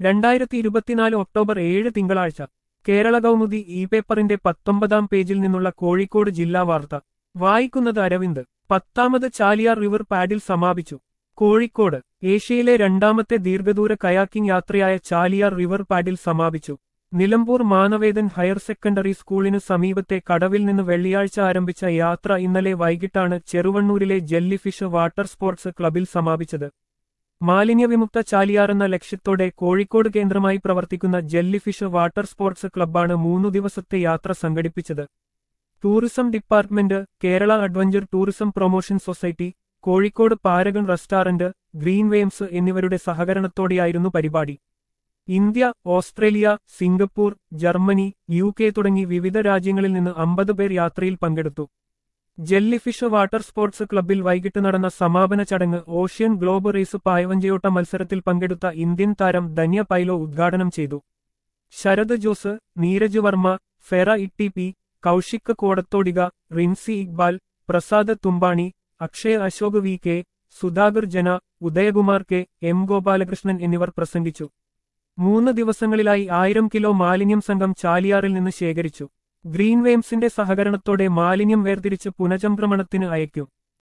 രണ്ടായിരത്തി ഇരുപത്തിനാല് ഒക്ടോബർ ഏഴ് തിങ്കളാഴ്ച കേരള കൗമുദി ഇ പേപ്പറിന്റെ പത്തൊമ്പതാം പേജിൽ നിന്നുള്ള കോഴിക്കോട് ജില്ലാ വാർത്ത വായിക്കുന്നത് അരവിന്ദ് പത്താമത് ചാലിയാർ റിവർ പാഡിൽ സമാപിച്ചു കോഴിക്കോട് ഏഷ്യയിലെ രണ്ടാമത്തെ ദീർഘദൂര കയാക്കിംഗ് യാത്രയായ ചാലിയാർ റിവർ പാഡിൽ സമാപിച്ചു നിലമ്പൂർ മാനവേദൻ ഹയർ സെക്കൻഡറി സ്കൂളിനു സമീപത്തെ കടവിൽ നിന്ന് വെള്ളിയാഴ്ച ആരംഭിച്ച യാത്ര ഇന്നലെ വൈകിട്ടാണ് ചെറുവണ്ണൂരിലെ ജെല്ലിഫിഷ് വാട്ടർ സ്പോർട്സ് ക്ലബിൽ സമാപിച്ചത് മാലിന്യവിമുക്ത ചാലിയാർ എന്ന ലക്ഷ്യത്തോടെ കോഴിക്കോട് കേന്ദ്രമായി പ്രവർത്തിക്കുന്ന ജെല്ലിഫിഷ് വാട്ടർ സ്പോർട്സ് ക്ലബ്ബാണ് മൂന്നു ദിവസത്തെ യാത്ര സംഘടിപ്പിച്ചത് tourism department Kerala adventure tourism promotion society Kozhikode Paragon restaurant green വെയിംസ് എന്നിവരുടെ സഹകരണത്തോടെയായിരുന്നു പരിപാടി India Australia Singapore Germany U K തുടങ്ങി വിവിധ രാജ്യങ്ങളിൽ നിന്ന് അമ്പത് പേർ യാത്രയിൽ പങ്കെടുത്തു ജെല്ലിഫിഷ് വാട്ടർ സ്പോർട്സ് ക്ലബ്ബിൽ വൈകിട്ട് നടന്ന സമാപന ചടങ്ങ് ഓഷ്യൻ ഗ്ലോബ് റേസ് പായവഞ്ചയോട്ട മത്സരത്തിൽ പങ്കെടുത്ത ഇന്ത്യൻ താരം ധന്യ പൈലോ ഉദ്ഘാടനം ചെയ്തു Sarath Jose Neeraj Varma Fera Itty P Kaushik Kodathodika Rincy Iqbal Prasad Thumbani Akshay Ashok V K Sudhakar Jana Udayakumar K M Gopalakrishnan എന്നിവർ പ്രസംഗിച്ചു മൂന്ന് ദിവസങ്ങളിലായി ആയിരം കിലോ മാലിന്യം സംഘം ചാലിയാറിൽ നിന്ന് ശേഖരിച്ചു ഗ്രീൻ വെയിംസിന്റെ സഹകരണത്തോടെ മാലിന്യം വേർതിരിച്ച് പുനചംക്രമണത്തിന് അയക്കും